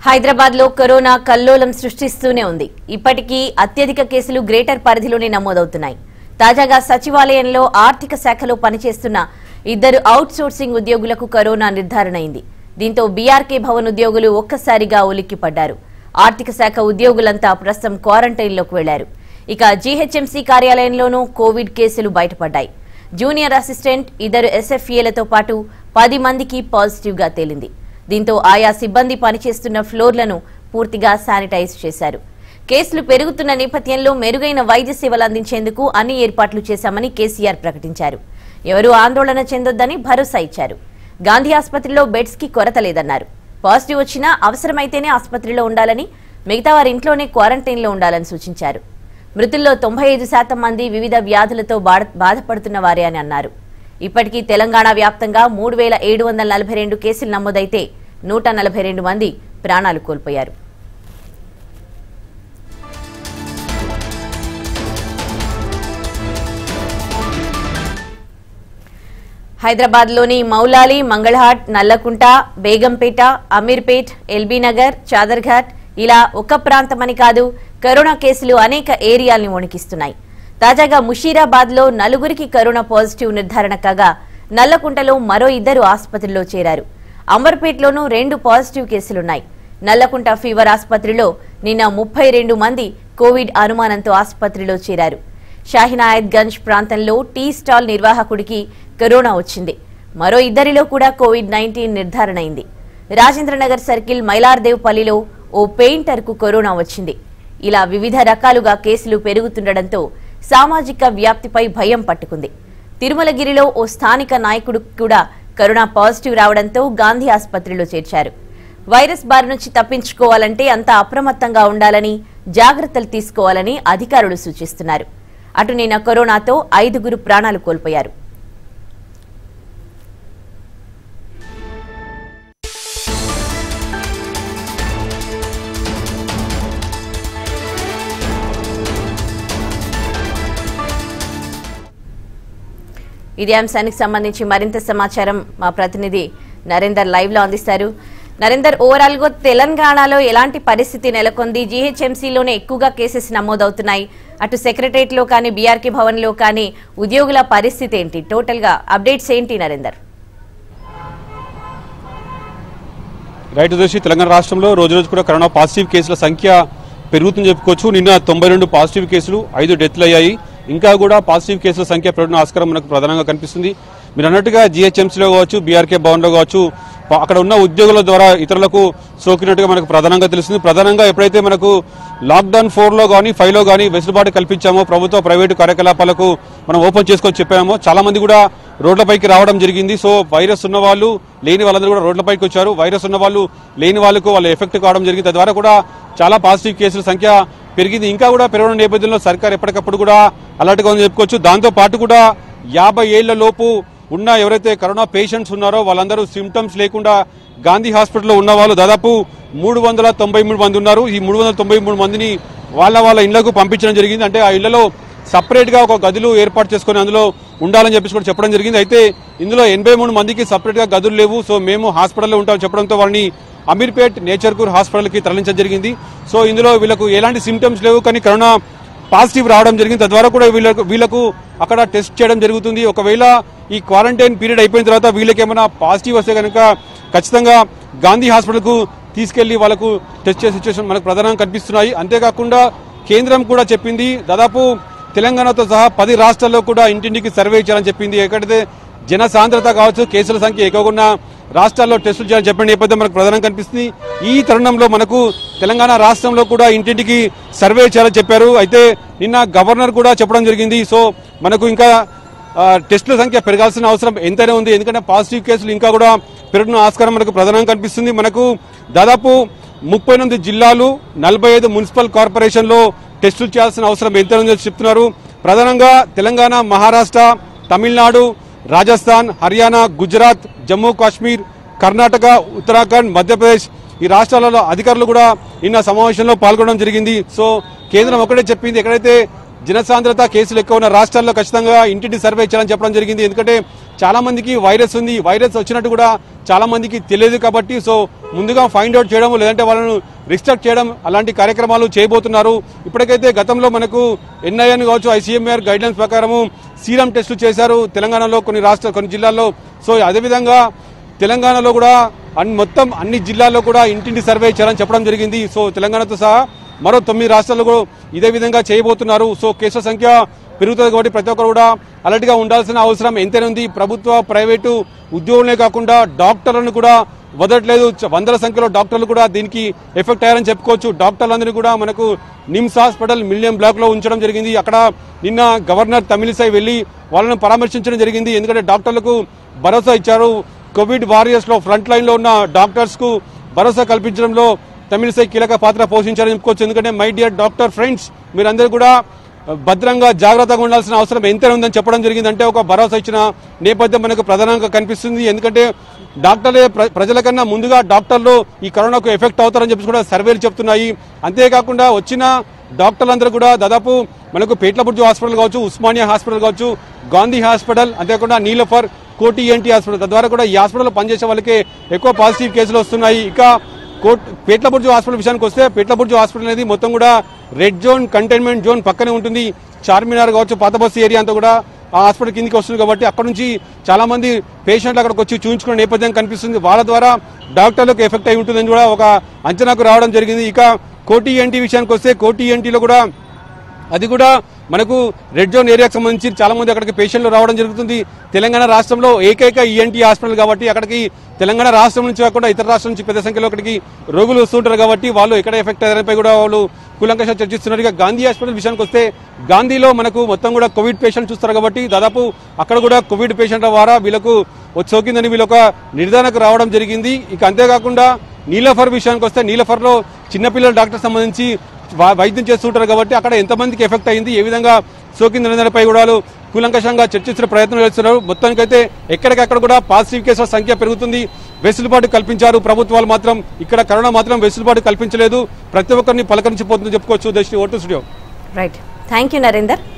హైదరాబాద్ లో కరోనా కల్లోలం సృష్టిస్తూనే ఉంది ఇప్పటికీ అత్యధిక కేసులు గ్రేటర్ పరిధిలోనే నమోదవుతున్నాయి తాజాగా సచివాలయంలో ఆర్థిక శాఖలో పనిచేస్తున్న ఇద్దరు అవుట్ సోర్సింగ్ ఉద్యోగులకు కరోనా నిర్ధారణ అయింది దీంతో బీఆర్కే భవన్ ఉద్యోగులు ఒక్కసారిగా ఉలిక్కిపడ్డారు ఆర్థిక శాఖ ఉద్యోగులంతా ప్రస్తుతం క్వారంటైన్లోకి వెళ్లారు ఇక జీహెచ్ఎంసీ కార్యాలయంలోనూ కోవిడ్ కేసులు బయటపడ్డాయి జూనియర్ అసిస్టెంట్ ఇద్దరు ఎస్ఎఫ్ఏలతో పాటు పది మందికి పాజిటివ్ గా తేలింది దీంతో ఆయా సిబ్బంది పనిచేస్తున్న ఫ్లోర్లను పూర్తిగా శానిటైజ్ చేశారు కేసులు పెరుగుతున్న నేపథ్యంలో మెరుగైన వైద్య సేవలు అందించేందుకు అన్ని ఏర్పాట్లు చేశామని కేసీఆర్ ప్రకటించారు ఎవరూ ఆందోళన చెందొద్దని భరోసా ఇచ్చారు గాంధీ ఆసుపత్రిలో బెడ్స్ కి కొరత లేదన్నారు పాజిటివ్ వచ్చినా అవసరమైతేనే ఆసుపత్రిలో ఉండాలని మిగతా వారి ఇంట్లోనే క్వారంటైన్లో ఉండాలని సూచించారు మృతుల్లో తొంభై ఐదు శాతం మంది వివిధ వ్యాధులతో బాధ- బాధపడుతున్న వారే అని అన్నారు ఇప్పటికీ తెలంగాణ వ్యాప్తంగా మూడు వేల ఏడు వందల నలభై రెండు కేసులు నమోదైతే నూట నలభై రెండు మంది ప్రాణాలు కోల్పోయారు హైదరాబాద్ లోని మౌలాలి మంగళహాట్ నల్లకుంట బేగంపేట అమీర్పేట్ ఎల్బీ నగర్ చాదర్ఘాట్ ఇలా ఒక్క ప్రాంతమని కాదు కరోనా కేసులు అనేక ఏరియాల్ని వణికిస్తున్నాయి తాజాగా ముషీరాబాద్ లో నలుగురికి కరోనా పాజిటివ్ నిర్ధారణ కాగా నల్లకుంటలో మరో ఇద్దరు ఆసుపత్రిలో చేరారు అంబర్పేట్లోనూ రెండు పాజిటివ్ కేసులున్నాయి నల్లకుంట ఫీవర్ ఆసుపత్రిలో నిన్న ముప్పై రెండు మంది కోవిడ్ అనుమానంతో ఆసుపత్రిలో చేరారు షాహినాయత్ గంజ్ ప్రాంతంలో టీ స్టాల్ నిర్వాహకుడికి కరోనా వచ్చింది మరో ఇద్దరిలో కూడా కోవిడ్ నైన్టీన్ నిర్ధారణ అయింది రాజేంద్రనగర్ సర్కిల్ మైలార్దేవ్పల్లిలో ఓ పెయింటర్ కు కరోనా వచ్చింది ఇలా వివిధ రకాలుగా కేసులు పెరుగుతుండటంతో సామాజిక వ్యాప్తిపై భయం పట్టుకుంది తిరుమలగిరిలో ఓ స్థానిక నాయకుడు కూడా కరోనా పాజిటివ్ రావడంతో గాంధీ ఆసుపత్రిలో చేర్చారు వైరస్ బారి నుంచి తప్పించుకోవాలంటే అంతా అప్రమత్తంగా ఉండాలని జాగ్రత్తలు తీసుకోవాలని అధికారులు సూచిస్తున్నారు అటు నిన్న కరోనాతో ఐదుగురు ప్రాణాలు కోల్పోయారు ఇదే అంశానికి సంబంధించి మరింత సమాచారం మా ప్రతినిధి నరేందర్ లైవ్ లో అందిస్తారు నరేందర్ ఓవరాల్ గా తెలంగాణలో ఎలాంటి పరిస్థితి నెలకొంది జీహెచ్ఎంసీలోనే ఎక్కువగా కేసెస్ నమోదవుతున్నాయి అటు సెక్రటరియట్ లో కానీ బీఆర్కే భవన్ లో కానీ ఉద్యోగుల పరిస్థితి ఏంటి టోటల్ గా అప్డేట్స్ ఏంటి నరేందర్ రైట్ దోషి తెలంగాణ రాష్ట్రంలో రోజు రోజు కూడా కరోనా పాజిటివ్ కేసుల సంఖ్య పెరుగుతుందని చెప్పుకోవచ్చు నిన్న తొంభై రెండు పాజిటివ్ కేసులు ఐదు డెత్లు అయ్యాయి ఇంకా కూడా పాజిటివ్ కేసుల సంఖ్య పెరుగుతున్న ఆస్కారం మనకు ప్రధానంగా కనిపిస్తుంది మీరు అన్నట్టుగా జీహెచ్ఎంసీలో కావచ్చు బీఆర్కే భవన్లో కావచ్చు ప- అక్కడ ఉన్న ఉద్యోగుల ద్వారా ఇతరులకు సోకినట్టుగా మనకు ప్రధానంగా తెలుస్తుంది ప్రధానంగా ఎప్పుడైతే మనకు లాక్డౌన్ ఫోర్లో కానీ ఫైవ్లో కానీ వెసులుబాటు కల్పించామో ప్రభుత్వ ప్రైవేటు కార్యకలాపాలకు మనం ఓపెన్ చేసుకొని చెప్పామో చాలా మంది కూడా రోడ్లపైకి రావడం జరిగింది సో వైరస్ ఉన్న వాళ్ళు లేని వాళ్ళందరూ కూడా రోడ్లపైకి వచ్చారు వైరస్ ఉన్న వాళ్ళు లేని వాళ్ళకు వాళ్ళు ఎఫెక్ట్ కావడం జరిగింది తద్వారా కూడా చాలా పాజిటివ్ కేసుల సంఖ్య పెరిగింది ఇంకా కూడా పెరగడం నేపథ్యంలో సర్కార్ ఎప్పటికప్పుడు కూడా అలర్ట్గా ఉందని చెప్పుకోవచ్చు దాంతో పాటు కూడా యాభై ఏళ్ల లోపు ఉన్న ఎవరైతే కరోనా పేషెంట్స్ ఉన్నారో వాళ్ళందరూ సిమ్టమ్స్ లేకుండా గాంధీ హాస్పిటల్లో ఉన్న వాళ్ళు దాదాపు మూడు వందల తొంభై మూడు మంది ఉన్నారు ఈ మూడు వందల తొంభై మూడు మందిని వాళ్ళ వాళ్ళ ఇళ్లకు పంపించడం జరిగింది అంటే ఆ ఇళ్లలో సపరేట్ గా ఒక గదులు ఏర్పాటు చేసుకొని అందులో ఉండాలని చెప్పేసి కూడా చెప్పడం జరిగింది అయితే ఇందులో ఎనభై మూడు మందికి సపరేట్ గా గదులు లేవు సో మేము హాస్పిటల్లో ఉంటామని చెప్పడంతో వారిని అమీర్పేట్ నేచర్కూర్ హాస్పిటల్కి తరలించడం జరిగింది సో ఇందులో వీళ్ళకు ఎలాంటి సిమ్టమ్స్ లేవు కానీ కరోనా పాజిటివ్ రావడం జరిగింది తద్వారా కూడా వీళ్ళకు వీళ్ళకు అక్కడ టెస్ట్ చేయడం జరుగుతుంది ఒకవేళ ఈ క్వారంటైన్ పీరియడ్ అయిపోయిన తర్వాత వీళ్ళకి ఏమైనా పాజిటివ్ వస్తే కనుక ఖచ్చితంగా గాంధీ హాస్పిటల్కు తీసుకెళ్లి వాళ్ళకు టెస్ట్ చేసే సిచ్యువేషన్ మనకు ప్రధానంగా కనిపిస్తున్నాయి అంతేకాకుండా కేంద్రం కూడా చెప్పింది దాదాపు తెలంగాణతో సహా పది రాష్ట్రాల్లో కూడా ఇంటింటికి సర్వే చేయాలని చెప్పింది ఎక్కడైతే జన సాంద్రత కావచ్చు కేసుల సంఖ్య ఎక్కువగా ఉన్న రాష్ట్రాల్లో టెస్టులు చేయాలని చెప్పిన నేపథ్యం మనకు ప్రధానంగా కనిపిస్తుంది ఈ తరుణంలో మనకు తెలంగాణ రాష్ట్రంలో కూడా ఇంటింటికి సర్వే చేయాలని చెప్పారు అయితే నిన్న గవర్నర్ కూడా చెప్పడం జరిగింది సో మనకు ఇంకా ఆ, టెస్టుల సంఖ్య పెరగాల్సిన అవసరం ఎంతైనా ఉంది ఎందుకంటే పాజిటివ్ కేసులు ఇంకా కూడా పెరుగుతున్న ఆస్కారం మనకు ప్రధానంగా కనిపిస్తుంది మనకు దాదాపు ముప్పై ఎనిమిది జిల్లాలు నలభై ఐదు మున్సిపల్ కార్పొరేషన్లో టెస్టులు చేయాల్సిన అవసరం ఎంతైనా ఉందని చెప్తున్నారు ప్రధానంగా తెలంగాణ మహారాష్ట్ర తమిళనాడు రాజస్థాన్ హర్యానా గుజరాత్ జమ్మూ కాశ్మీర్ కర్ణాటక ఉత్తరాఖండ్ మధ్యప్రదేశ్ ఈ రాష్ట్రాలలో అధికారులు కూడా నిన్న సమావేశంలో పాల్గొనడం జరిగింది సో కేంద్రం ఒకటే చెప్పింది ఎక్కడైతే జనసాంద్రత కేసులు ఎక్కువ ఉన్న రాష్ట్రాల్లో ఖచ్చితంగా ఇంటింటి సర్వే చేయాలని చెప్పడం జరిగింది ఎందుకంటే చాలా మందికి వైరస్ ఉంది వైరస్ వచ్చినట్టు కూడా చాలా మందికి తెలియదు కాబట్టి సో ముందుగా ఫైండ్ అవుట్ చేయడం లేదంటే వాళ్ళను రిస్ట్రక్ట్ చేయడం అలాంటి కార్యక్రమాలు చేయబోతున్నారు ఇప్పటికైతే గతంలో మనకు ఎన్ఐఎన్ కావచ్చు ఐసీఎంఆర్ గైడ్లైన్స్ ప్రకారము సీరం టెస్టులు చేశారు తెలంగాణలో కొన్ని రాష్ట్ర కొన్ని జిల్లాల్లో సో అదేవిధంగా తెలంగాణలో కూడా అన్ని మొత్తం అన్ని జిల్లాల్లో కూడా ఇంటింటి సర్వే చేయాలని చెప్పడం జరిగింది సో తెలంగాణతో సహా మరో తొమ్మిది రాష్ట్రాల్లో కూడా ఇదే విధంగా చేయబోతున్నారు సో కేసుల సంఖ్య పెరుగుతుంది కాబట్టి ప్రతి ఒక్కరు కూడా అలర్ట్గా ఉండాల్సిన అవసరం ఎంతైనా ఉంది ప్రభుత్వ ప్రైవేటు ఉద్యోగులనే కాకుండా డాక్టర్లను కూడా వదలట్లేదు చ- వందల సంఖ్యలో డాక్టర్లు కూడా దీనికి ఎఫెక్ట్ అయ్యారని చెప్పుకోవచ్చు డాక్టర్లందరినీ కూడా మనకు నిమ్స్ హాస్పిటల్ మిలియం బ్లాక్ లో ఉంచడం జరిగింది అక్కడ నిన్న గవర్నర్ తమిళిసై వెళ్లి వాళ్ళని పరామర్శించడం జరిగింది ఎందుకంటే డాక్టర్లకు భరోసా ఇచ్చారు కోవిడ్ వారియర్స్ లో ఫ్రంట్ లైన్ లో ఉన్న డాక్టర్స్ కు భరోసా కల్పించడంలో తమిళిసై కీలక పాత్ర పోషించారని చెప్పుకోవచ్చు ఎందుకంటే మై డియర్ డాక్టర్ ఫ్రెండ్స్ మీరందరూ కూడా భద్రంగా జాగ్రత్తగా ఉండాల్సిన అవసరం ఎంత ఉందని చెప్పడం జరిగింది అంటే ఒక భరోసా ఇచ్చిన నేపథ్యం మనకు ప్రధానంగా కనిపిస్తుంది ఎందుకంటే డాక్టర్లే ప్ర- ప్రజల కన్నా ముందుగా డాక్టర్లు ఈ కరోనాకు ఎఫెక్ట్ అవుతారని చెప్పి కూడా సర్వేలు చెప్తున్నాయి అంతేకాకుండా వచ్చిన డాక్టర్లందరూ కూడా దాదాపు మనకు పేట్లబుర్జు హాస్పిటల్ కావచ్చు ఉస్మానియా హాస్పిటల్ కావచ్చు గాంధీ హాస్పిటల్ అంతేకాకుండా నీలఫర్ కోటి ఎన్టీ హాస్పిటల్ తద్వారా కూడా ఈ హాస్పిటల్లో పనిచేసే వాళ్ళకే ఎక్కువ పాజిటివ్ కేసులు వస్తున్నాయి ఇక కోట్ పేట్లబుర్జు హాస్పిటల్ విషయానికి వస్తే పేట్లబుర్జు హాస్పిటల్ అనేది మొత్తం కూడా రెడ్ జోన్ కంటైన్మెంట్ జోన్ పక్కనే ఉంటుంది చార్మినార్ కావచ్చు పాత బస్సు ఏరియా అంతా కూడా ఆ హాస్పిటల్ కిందికి వస్తుంది కాబట్టి అక్కడ నుంచి చాలా మంది పేషెంట్లు అక్కడికి వచ్చి చూపించుకునే నేపథ్యం కనిపిస్తుంది వాళ్ళ ద్వారా డాక్టర్లకు ఎఫెక్ట్ అయి ఉంటుందని కూడా ఒక అంచనాకు రావడం జరిగింది ఇక కోటి ఎన్టీ విషయానికి వస్తే కోటి ఎన్టీలో కూడా అది కూడా మనకు రెడ్ జోన్ ఏరియాకి సంబంధించి చాలా మంది అక్కడికి పేషెంట్లు రావడం జరుగుతుంది తెలంగాణ రాష్ట్రంలో ఏకైక ఈఎన్టీ హాస్పిటల్ కాబట్టి అక్కడికి తెలంగాణ రాష్ట్రం నుంచి కాకుండా ఇతర రాష్ట్రం నుంచి పెద్ద సంఖ్యలో అక్కడికి రోగులు వస్తుంటారు కాబట్టి వాళ్ళు ఎక్కడ ఎఫెక్ట్ అయ్యారనిపై కూడా వాళ్ళు కూలంకష చర్చిస్తున్నారు ఇక గాంధీ హాస్పిటల్ విషయానికి వస్తే గాంధీలో మనకు మొత్తం కూడా కోవిడ్ పేషెంట్ చూస్తారు కాబట్టి దాదాపు అక్కడ కూడా కోవిడ్ పేషెంట్ల ద్వారా వీళ్ళకు వచ్చి సోకిందని వీళ్ళు ఒక నిర్ధారణకు రావడం జరిగింది ఇక అంతేకాకుండా నీలఫర్ విషయానికి వస్తే నీలఫర్లో చిన్నపిల్లల డాక్టర్ సంబంధించి వా- వైద్యం చేస్తుంటారు కాబట్టి అక్కడ ఎంతమందికి ఎఫెక్ట్ అయింది ఏ విధంగా సోకింది దానిపై కూడా వాళ్ళు కూలంకషంగా చర్చించిన ప్రయత్నం చేస్తున్నారు మొత్తానికైతే ఎక్కడికక్కడ కూడా పాజిటివ్ కేసుల సంఖ్య పెరుగుతుంది వెసులుబాటు కల్పించారు ప్రభుత్వాలు మాత్రం ఇక్కడ కరోనా మాత్రం వెసులుబాటు కల్పించలేదు ప్రతి ఒక్కరిని పలకరించిపోతుందని చెప్పుకోవచ్చు దృష్టి ఓటు studio right thank you Narender